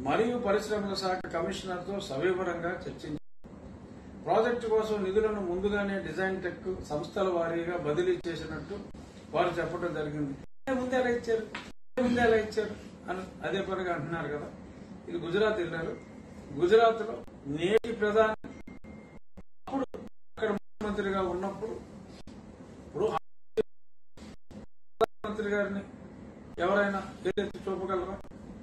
మరియు పరిశ్రమల శాఖ కమిషనర్తో సవివరంగా చర్చించారు ప్రాజెక్టు కోసం నిధులను ముందుగానే డిజైన్ టెక్ సంస్థల వారీగా బదిలీ చేసినట్టు వారు చెప్పడం జరిగింది ఏ ముందే ఎలా ఇచ్చారు ఏ ముందే ఎలా ఇచ్చారు అని అదే పనిగా అంటున్నారు కదా ఇది గుజరాత్ వెళ్ళారు గుజరాత్ లో నేటి ప్రధాని అప్పుడు అక్కడ ముఖ్యమంత్రిగా ఉన్నప్పుడు ఇప్పుడు ప్రధానమంత్రి గారిని ఎవరైనా ఏదైతే చూపగలరా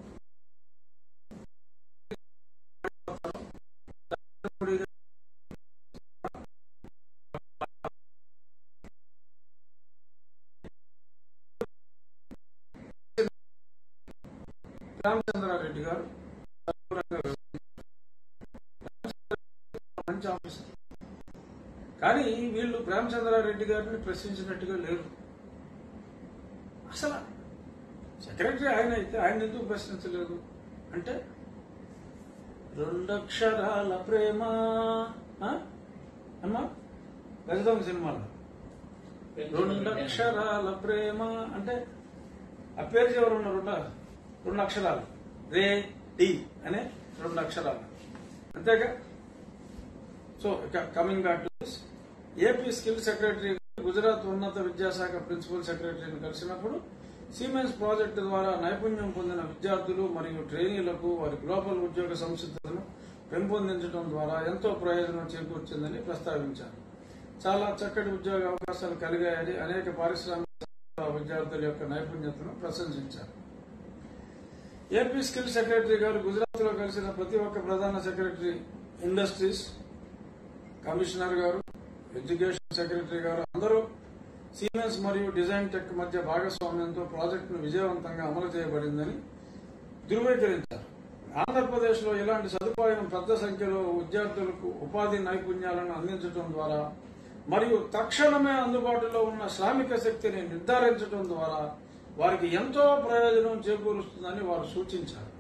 రామచంద్రారెడ్డి గారు సవివరంగా వివరించారు. మంచి ఆఫీసర్ కానీ వీళ్ళు రామచంద్రారెడ్డి గారిని ప్రశ్నించినట్టుగా లేరు అసలు సెక్రటరీ ఆయన అయితే ఆయన ఎందుకు ప్రశ్నించలేదు అంటే రెండక్షరాల ప్రేమ ఆ? అమ్మా గజదొంగ సినిమాలో రెండక్షరాల ప్రేమ అంటే ఆ పేరు చివర ఉన్న రెండు రెండు అక్షరాలు రే డి అనే రెండు అక్షరాలు అంతేగా సో ఇక coming back to this AP skill secretary Gujarat ఉన్నత విద్యాశాఖ ప్రిన్సిపల్ సెక్రటరీని కలిసినప్పుడు సిమెన్స్ ప్రాజెక్టు ద్వారా నైపుణ్యం పొందిన విద్యార్థులు మరియు ట్రైనీలకు వారి గ్లోబల్ ఉద్యోగ సంసిద్ధతను పెంపొందించడం ద్వారా ఎంతో ప్రయోజనం చేకూర్చిందని ప్రస్తావించారు చాలా చక్కటి ఉద్యోగ అవకాశాలు కలిగాయని అనేక పారిశ్రామిక విద్యార్థుల యొక్క నైపుణ్యతను ప్రశంసించారు ఏపీ స్కిల్ సెక్రటరీ గారు గుజరాత్ లో కలిసిన ప్రతి ఒక్క ప్రధాన సెక్రటరీ ఇండస్ట్రీస్ కమిషనర్ గారు ఎడ్యుకేషన్ సెక్రటరీ గారు అందరూ సీమెన్స్ మరియు డిజైన్ టెక్ మధ్య భాగస్వామ్యంతో ప్రాజెక్టును విజయవంతంగా అమలు చేయబడిందని ధృవీకరించారు ఆంధ్రప్రదేశ్ లో ఇలాంటి సదుపాయం పెద్ద సంఖ్యలో విద్యార్థులకు ఉపాధి నైపుణ్యాలను అందించడం ద్వారా మరియు తక్షణమే అందుబాటులో ఉన్న శ్రామిక శక్తిని నిర్ధారించడం ద్వారా వారికి ఎంతో ప్రయోజనం చేకూరుస్తుందని వారు సూచించారు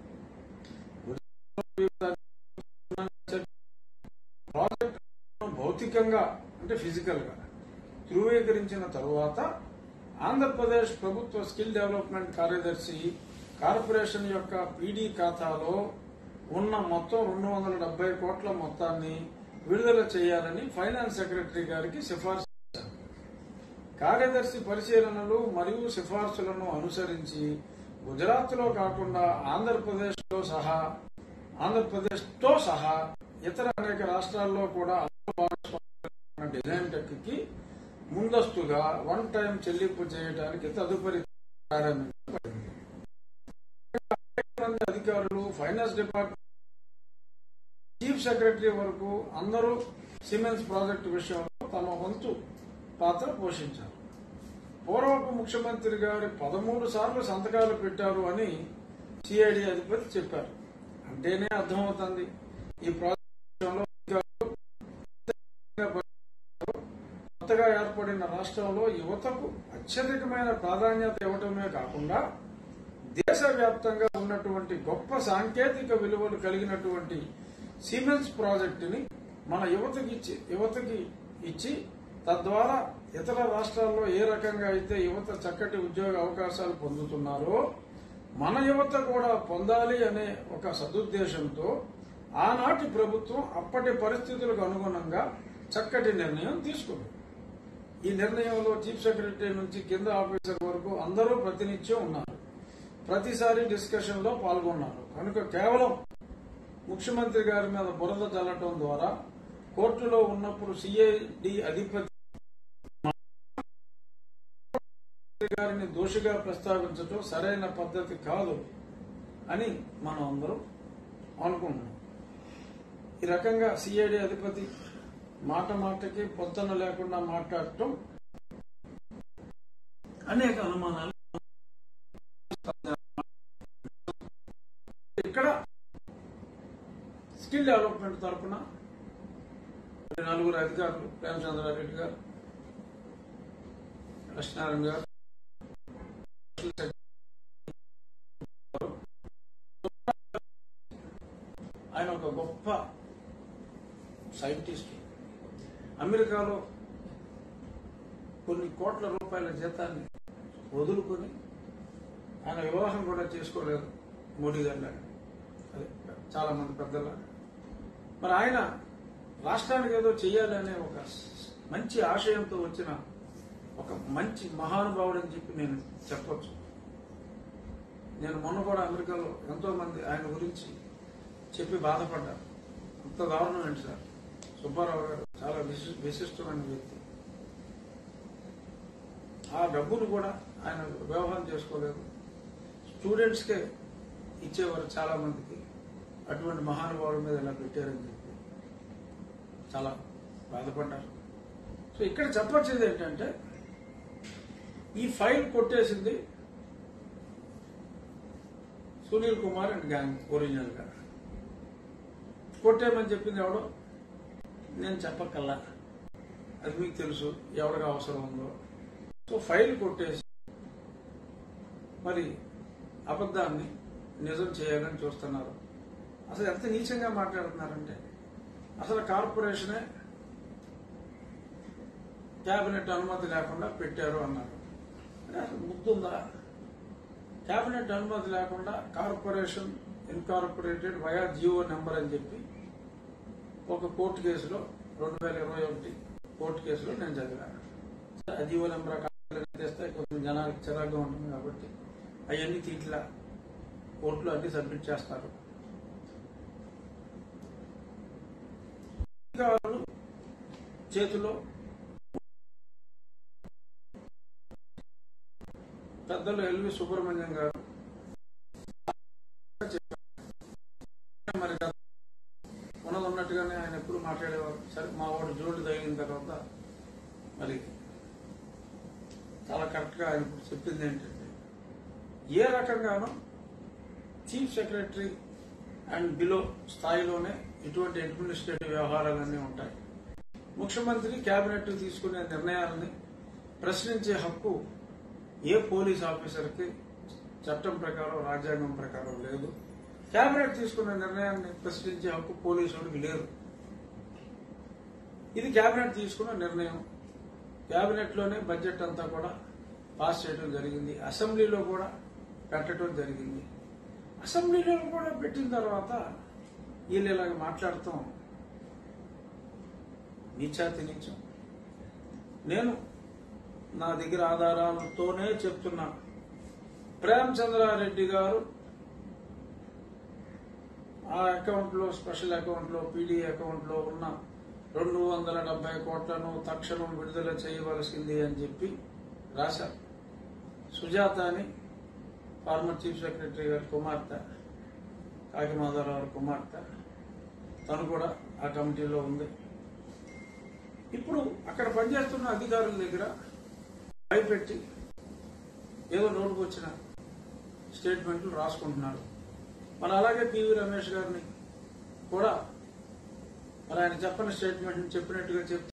ప్రాజెక్ట్ భౌతికంగా అంటే ఫిజికల్ గా ధృవీకరించిన తరువాత ఆంధ్రప్రదేశ్ ప్రభుత్వ స్కిల్ డెవలప్మెంట్ కార్యదర్శి కార్పొరేషన్ యొక్క పీడీ ఖాతాలో ఉన్న మొత్తం రెండు వందల డెబ్బై కోట్ల మొత్తాన్ని విడుదల చేయాలని ఫైనాన్స్ సెక్రటరీ గారికి సిఫార్సు చేశారు కార్యదర్శి పరిశీలనలు మరియు సిఫార్సులను అనుసరించి గుజరాత్ లో కాకుండా ఆంధ్రప్రదేశ్ లో సహా ఆంధ్రప్రదేశ్ తో సహా ఇతర అనేక రాష్ట్రాల్లో కూడా అమలు భాగస్వామ్యం ఉన్న డిజైన్ టెక్ కి ముందస్తుగా వన్ టైం చెల్లింపు చేయడానికి తదుపరి ప్రారంభించబడింది అనేక మంది అధికారులు ఫైనాన్స్ డిపార్ట్మెంట్ చీఫ్ సెక్రటరీ వరకు అందరూ సిమెన్స్ ప్రాజెక్టు విషయంలో తమ వంతు పాత్ర పోషించారు పూర్వపు ముఖ్యమంత్రి గారి పదమూడు సార్లు సంతకాలు పెట్టారు అని సిఐడి అధిపతి చెప్పారు అంటేనే అర్థమవుతుంది ఈ ప్రాజెక్టు విషయంలో అధికారులు కొత్తగా ఏర్పడిన రాష్ట్రంలో యువతకు అత్యధికమైన ప్రాధాన్యత ఇవ్వటమే కాకుండా దేశవ్యాప్తంగా ఉన్నటువంటి గొప్ప సాంకేతిక విలువలు కలిగినటువంటి సిమెన్స్ ప్రాజెక్టుని మన యువతకి ఇచ్చి యువతకి ఇచ్చి తద్వారా ఇతర రాష్ట్రాల్లో ఏ రకంగా అయితే యువత చక్కటి ఉద్యోగ అవకాశాలు పొందుతున్నారో మన యువత కూడా పొందాలి అనే ఒక సదుద్దేశంతో ఆనాటి ప్రభుత్వం అప్పటి పరిస్థితులకు అనుగుణంగా చక్కటి నిర్ణయం తీసుకుంది ఈ నిర్ణయంలో చీఫ్ సెక్రటరీ నుంచి కింద ఆఫీసర్ వరకు అందరూ ప్రతినిత్యం ఉన్నారు ప్రతిసారి డిస్కషన్ లో పాల్గొన్నారు కనుక కేవలం ముఖ్యమంత్రి గారి మీద బురద చల్లటం ద్వారా కోర్టులో ఉన్నప్పుడు సిఐడి అధిపతి గారిని దోషిగా ప్రస్తావించడం సరైన పద్ధతి కాదు అని మనం అందరం అనుకుంటున్నాం ఈ రకంగా సిఐడి అధిపతి మాట మాటకి పొంతన లేకుండా మాట్లాడటం అనేక అనుమానాలు ఇక్కడ స్కిల్ డెవలప్మెంట్ తరఫున నలుగురు అధికారులు ప్రేమచంద్రారెడ్డి గారు లక్ష్మీనారాయణ గారు ఆయన ఒక గొప్ప సైంటిస్ట్ అమెరికాలో కొన్ని కోట్ల రూపాయల జీతాన్ని వదులుకొని ఆయన వివాహం కూడా చేసుకోలేదు మోడీ గారి లాగా. అదే చాలా మంది పెద్దల మరి ఆయన రాష్ట్రానికి ఏదో చేయాలనే ఒక మంచి ఆశయంతో వచ్చిన ఒక మంచి మహానుభావుడు అని చెప్పి నేను చెప్పొచ్చు నేను మొన్న కూడా అమెరికాలో ఎంతో మంది ఆయన గురించి చెప్పి బాధపడ్డాను అంత దారుణం ఏంటి సార్ సుబ్బారావు గారు చాలా విశి- విశిష్టమైన వ్యక్తి ఆ డబ్బును కూడా ఆయన వ్యవహారం చేసుకోలేదు స్టూడెంట్స్కే ఇచ్చేవారు చాలా మందికి అటువంటి మహానుభావుల మీద ఇలా పెట్టారని చెప్పి చాలా బాధపడ్డారు సో ఇక్కడ చెప్పొచ్చేది ఏంటంటే ఈ ఫైల్ కొట్టేసింది Sunil Kumar and gang original గా కొట్టేయమని చెప్పింది ఎవడో నేను చెప్పకల్లా అది మీకు తెలుసు ఎవరికి అవసరం ఉందో సో ఫైల్ కొట్టేసి మరి అబద్ధాన్ని నిజం చేయాలని చూస్తున్నారు అసలు ఎంత నీచంగా మాట్లాడుతున్నారంటే అసలు కార్పొరేషనే కేబినెట్ అనుమతి లేకుండా పెట్టారు అన్నారు అంటే అసలు ముద్దుందా కేబినెట్ అనుమతి లేకుండా corporation incorporated via GO number అని చెప్పి ఒక కోర్టు కేసులో రెండు వేల ఇరవై ఒకటి కోర్టు కేసులో నేను చదివాను ఆ జియో నెంబర్ తెస్తే కొంచెం జనాలకు చిరాగ్గా ఉంటుంది కాబట్టి అవన్నీ తీట్లా కోర్టులో అన్ని సబ్మిట్ చేస్తారు అధికారులు చేతిలో పెద్దలు ఎల్వి సుబ్రహ్మణ్యం గారు మరి ఉన్నది ఉన్నట్టుగానే ఆయన ఎప్పుడు మాట్లాడేవారు సరే మా వాడు జోడు తగిలిన తర్వాత మరి చాలా కరెక్ట్ గా ఆయన ఇప్పుడు చెప్పింది ఏంటంటే ఏ రకంగానూ చీఫ్ సెక్రటరీ అండ్ బిలో స్థాయిలోనే ఇటువంటి అడ్మినిస్ట్రేటివ్ వ్యవహారాలన్నీ ఉంటాయి ముఖ్యమంత్రి కేబినెట్ తీసుకునే నిర్ణయాలని ప్రశ్నించే హక్కు ఏ పోలీస్ ఆఫీసర్కి చట్టం ప్రకారం రాజ్యాంగం ప్రకారం లేదు కేబినెట్ తీసుకున్న నిర్ణయాన్ని ప్రశ్నించే హక్కు పోలీసుడికి లేదు ఇది కేబినెట్ తీసుకున్న నిర్ణయం కేబినెట్ లోనే బడ్జెట్ అంతా కూడా పాస్ చేయడం జరిగింది అసెంబ్లీలో కూడా పెట్టడం జరిగింది అసెంబ్లీలో కూడా పెట్టిన తర్వాత వీళ్ళు ఇలాగ మాట్లాడతాం నీచాతి నీచం నేను నా దగ్గర ఆధారాలతోనే చెప్తున్నా ప్రేమచంద్రారెడ్డి గారు ఆ అకౌంట్ లో స్పెషల్ అకౌంట్ లో పీడీ అకౌంట్ లో ఉన్న రెండు వందల డెబ్బై కోట్లను తక్షణం విడుదల చేయవలసింది అని చెప్పి రాశారు సుజాత అని ఫార్మర్ చీఫ్ సెక్రటరీ గారి కుమార్తె కాకిమాధవరావు కుమార్తె తను కూడా ఆ కమిటీలో ఉంది ఇప్పుడు అక్కడ పనిచేస్తున్న అధికారుల దగ్గర భయపెట్టి ఏదో నోటుకు వచ్చిన స్టేట్మెంట్లు రాసుకుంటున్నారు మరి అలాగే పివి రమేష్ గారిని కూడా మరి ఆయన చెప్పని స్టేట్మెంట్ చెప్పినట్టుగా చెప్తే